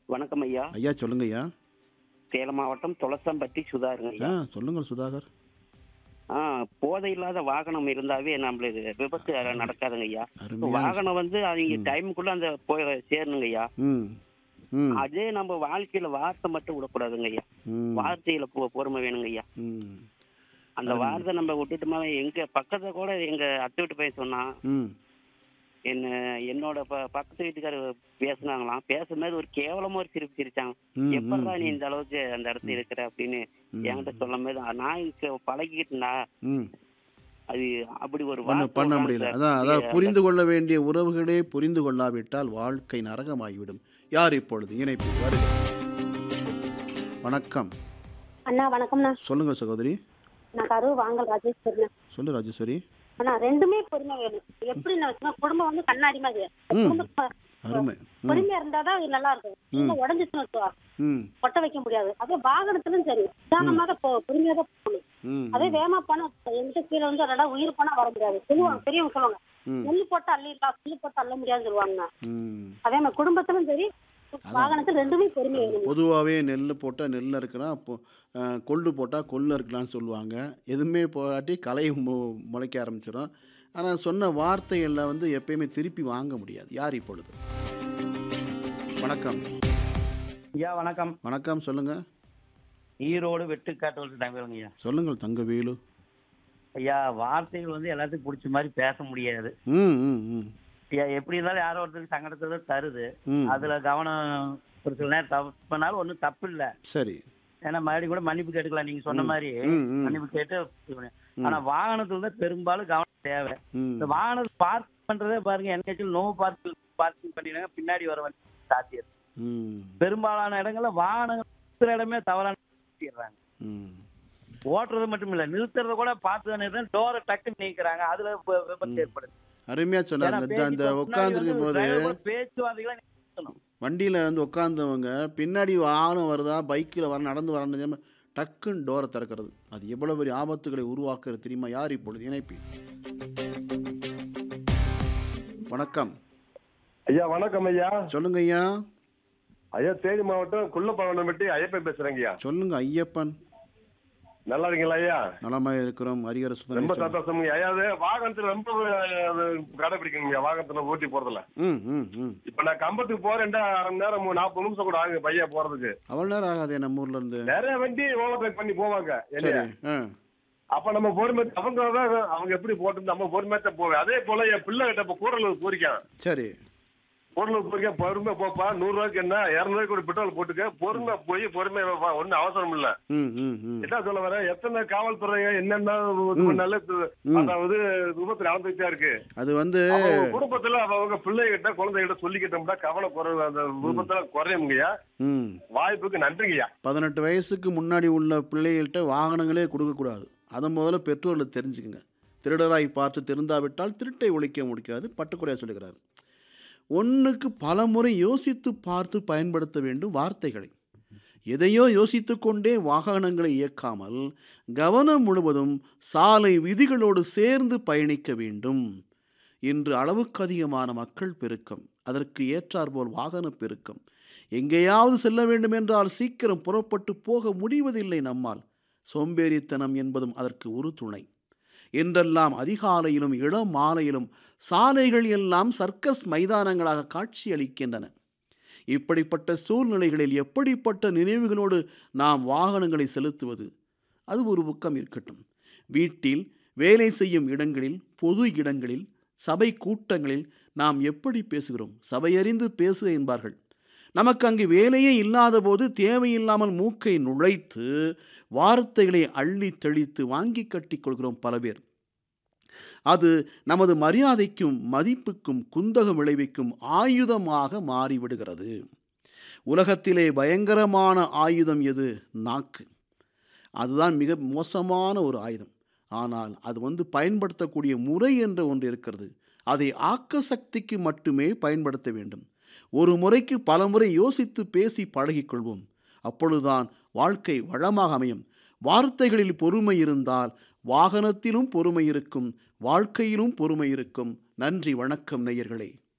வணக்கம் ஐயா ஐயா சொல்லுங்க ஐயா சேலம் மாவட்டம் துளசம்பட்டி சுதாருங்க ஆ ஐயா சொல்லுங்கள் சுதாகர் ஆ போதை இல்லாத வாகனம் இருந்தாவே நம்மளுக்கு விபத்து நடக்காதுங்க ஐயா அருமையான வாகனம் வந்து அவங்க டைமுக்குள்ள அந்த போய் சேரணுங்க ஐயா ம் ம் அதே நம்ம வாழ்க்கையில வார்த்தை மட்டும் விடக்கூடாதுங்க ஐயா ம் வார்த்தையில பொ- பொறுமை வேணுங்க ஐயா ம் அந்த வார்த்தை நம்ம விட்டுட்டோமா எங்க பக்கத்துல கூட எங்க அத்தை வீட்டு பையன் சொன்னான் ம் என்ன என்னோட ப- பக்கத்து வீட்டுக்காரர் பேசுனாங்களாம் பேசும்போது ஒரு கேவலமா ஒரு சிரிப்பு சிரிச்சாங்க ம், எப்படா நீ இந்த அளவுக்கு அந்த இடத்துல இருக்கிற அப்படின்னு ம். என்கிட்ட சொல்லும் போது நான் இங்க பழகிக்கிட்டேன்டா ம் அது அப்படி ஒரு பண்ண வார்த்தை பண்ண விடுறாங்க முடியல சார். அதான் அதாவது அது- புரிந்து கொள்ள வேண்டிய உறவுகளே புரிந்து கொள்ளாவிட்டால் வாழ்க்கை நரகமாகிவிடும் யார் இப்பொழுது இணைப்பு வருக வணக்கம் அண்ணா வணக்கம்ண்ணா சொல்லுங்க சகோதரி நான் கரூர் வாங்கல் ராஜேஸ்வரிண்ணா சொல்லு ராஜேஸ்வரி அண்ணா ரெண்டுமே பொறுமை வேணும் எப்படின்னு வச்சுன்னா குடும்பம் வந்து கண்ணாடி மாதிரி ம். குடும்பம் ப- அருமை ம் பொறுமையா இருந்தாதான் அது நல்லா இருக்கும் குடும்பம் உடஞ்சிச்சுன்னு வச்சுக்கோ ம் கொட்ட வைக்க முடியாது அதே வாகனத்திலும் சரி நிதானமாக போ பொறுமையா தான் போகணும் ம் அதே வேகமா போனா எந்த கீழே வந்து ஒரு இடம் உயிர் போனா வர முடியாது சொல்லுவாங்க பெரியவங்க சொல்லுவாங்க ம். நெல்லு போட்டு அள்ளிடலாம் புல்லு போட்டு அள்ள முடியாதுன்னு சொல்லுவாங்க ம் அதே மாதிரி குடும்பத்திலும் சரி வாகனத்தில் ரெண்டுமே பொறுமை வேணும் பொதுவாகவே நெல் போட்டால் நெல் இருக்கலாம் அப்போ அஹ், கொள்ளு போட்டால் கொள்ளு இருக்கலாம்னு சொல்லுவாங்க எதுவுமே போராட்டி களை மு முளைக்க ஆரம்பிச்சிடும் ஆனால் சொன்ன வார்த்தைகளில் வந்து எப்பயுமே திருப்பி வாங்க முடியாது யார் இப்பொழுது வணக்கம் ஐயா வணக்கம் வணக்கம் சொல்லுங்க ஈரோடு வெட்டுக்காட்டு தங்கவேலுங்க ஐயா சொல்லுங்கள் தங்கவேலு ஐயா வார்த்தைகள் வந்து எல்லாத்துக்கும் பிடிச்ச மாதிரி பேச முடியாது ம் ம் ம் ஐயா எப்படி இருந்தாலும் யாரோ ஒருத்தருக்கு சங்கடத்தை தான் தருது ம் அதுல கவனம் ஒரு சில நேரம் தப்பு பண்ணாலும் ஒன்றும் தப்பு இல்லை சரி ஏன்னா மறுபடியும் கூட மன்னிப்பு கேட்டுக்கலாம் நீங்க சொன்ன மாதிரி ம் ம் மன்னிப்பு கேட்டு இது பண்ணு. ஆனா வாகனத்துல தான் பெரும்பாலும் கவனம் தேவை ம் இந்த வாகனத்தை பார்க் பண்றதே பாருங்க என்கேச்சும் நோ பார்க்கிங் பார்க்கிங் பண்ணிடுறாங்க பின்னாடி வர வண்டி சாத்தியம் ம் பெரும்பாலான இடங்கள்ல வாகனங்கள் நிறுத்துற இடமே தவறான நிறுத்திடுறாங்க ம் ஓட்டுறது மட்டும் இல்ல நிறுத்துறத கூட பார்த்து தான் டோரை டக்குன்னு நீக்கிறாங்க அதுல வி- விபத்து ஏற்படுது அருமையாக ஏன்னா சொன்னாங்க இந்த- பேச்சு இந்த முன்னாடி உட்காந்துருக்கும் வந்து போது driver கூட பேச்சுவார்த்தைகளை நிறுத்தணும் வண்டியில் வந்து உட்காந்தவங்க பின்னாடி வாகனம் வருதா பைக்கில் வர நடந்து வரணும் டக்குன்னு டோரை திறக்கிறது அது எவ்வளோ பெரிய ஆபத்துகளை உருவாக்குறது தெரியுமா யார் இப்பொழுது இணைப்பி வணக்கம் ஐயா வணக்கம் ஐயா சொல்லுங்க ஐயா ஐயா தேனி மாவட்டம் குள்ளப்பவனம்பட்டி ஐயப்பன் பேசுறேங்க ஐயா சொல்லுங்க ஐயப்பன் நல்லா இருக்கீங்களா ஐயா நலமாக இருக்கிறோம் ஹரிஹர ரொம்ப சுதன் சந்தோஷம் ஐயா அது வாகனத்துல ரொம்ப அது கடைபிடிக்கணும் ஐயா வாகனத்துல ஓட்டி போறதுல ம் ம் ம் இப்ப நான் கம்பத்துக்கு போறேன்டா அரை மணி நேரம் மூ- நாற்பது நிமிஷம் கூட ஆகுங்க பையன் போறதுக்கு அவ்வளோ நேரம் ஆகாதே நம்ம ஊர்ல இருந்து நிறைய வண்டி ஓவர் பண்ணி போவாங்க சரி இல்லையா ஆ அப்ப நம்ம பொறுமை அவங்க தான் அவங்க எப்படி போட்டு நம்ம பொறுமையா போவேன் அதே போல என் பிள்ளை கிட்ட இப்ப கூடலூர் போரிக்கான் சரி கூடலூர் போரிக்கா பொறுமை போப்பா நூறு ரூபாய்க்கு என்ன இருநூறுவாய்க்கு கூட பெட்ரோல் போட்டுக்க பொறுமை போய் பொறுமை ஒன்னும் அவசரம் இல்ல ம் ம் ம் என்ன சொல்ல வரேன் எத்தனை காவல்துறை என்னென்ன இது பண்ணாலும் இது- அதாவது விபத்து நடந்துட்டே இருக்கு அது வந்து அவங்க குடும்பத்துல அவங்க பிள்ளைகிட்ட குழந்தைகிட்ட சொல்லிக்கிட்டோம்னா கவலை குறைவு அந்த விபத்துல குறையுங்கய்யா ம் வாய்ப்புக்கு நன்றிங்கய்யா பதினெட்டு வயசுக்கு முன்னாடி உள்ள பிள்ளைகள்கிட்ட வாகனங்களே கொடுக்கக்கூடாது அதை முதல்ல பெற்றோர்கள் தெரிஞ்சுக்கங்க திருடராய் பார்த்து திருந்தாவிட்டால் திருட்டை ஒழிக்க முடியாது பட்டுக்குறையாக சொல்லுகிறார் ஒன்றுக்கு பல முறை யோசித்து பார்த்து பயன்படுத்த வேண்டும் வார்த்தைகளை எதையோ யோசித்து கொண்டே வாகனங்களை இயக்காமல் கவனம் முழுவதும் சாலை விதிகளோடு சேர்ந்து பயணிக்க வேண்டும் இன்று அளவுக்கு அதிகமான மக்கள் பெருக்கம் அதற்கு ஏற்றாற்போல் வாகன பெருக்கம் எங்கேயாவது செல்ல வேண்டும் என்றால் சீக்கிரம் புறப்பட்டு போக முடிவதில்லை நம்மால் சோம்பேறித்தனம் என்பதும் அதற்கு ஒரு துணை என்றெல்லாம் அதிகாலையிலும் இளம் மாலையிலும் சாலைகள் எல்லாம் சர்க்கஸ் மைதானங்களாக காட்சியளிக்கின்றன இப்படிப்பட்ட சூழ்நிலைகளில் எப்படிப்பட்ட நினைவுகளோடு நாம் வாகனங்களை செலுத்துவது அது ஒரு பக்கம் இருக்கட்டும் வீட்டில் வேலை செய்யும் இடங்களில் பொது இடங்களில் சபை கூட்டங்களில் நாம் எப்படி பேசுகிறோம் சபையறிந்து பேசு என்பார்கள் நமக்கு அங்கு வேலையே இல்லாத போது தேவையில்லாமல் மூக்கை நுழைத்து வார்த்தைகளை அள்ளி தெளித்து வாங்கி கட்டிக்கொள்கிறோம் பல பேர் அது நமது மரியாதைக்கும் மதிப்புக்கும் குந்தகம் விளைவிக்கும் ஆயுதமாக மாறிவிடுகிறது உலகத்திலே பயங்கரமான ஆயுதம் எது நாக்கு அதுதான் மிக மோசமான ஒரு ஆயுதம் ஆனால் அது வந்து பயன்படுத்தக்கூடிய முறை என்ற ஒன்று இருக்கிறது அதை ஆக்க சக்திக்கு மட்டுமே பயன்படுத்த வேண்டும் ஒரு முறைக்கு பல முறை யோசித்து பேசி பழகிக்கொள்வோம் அப்பொழுதுதான் வாழ்க்கை வளமாக அமையும் வார்த்தைகளில் பொறுமை இருந்தால் வாகனத்திலும் பொறுமை இருக்கும் வாழ்க்கையிலும் பொறுமை இருக்கும் நன்றி வணக்கம் நேயர்களே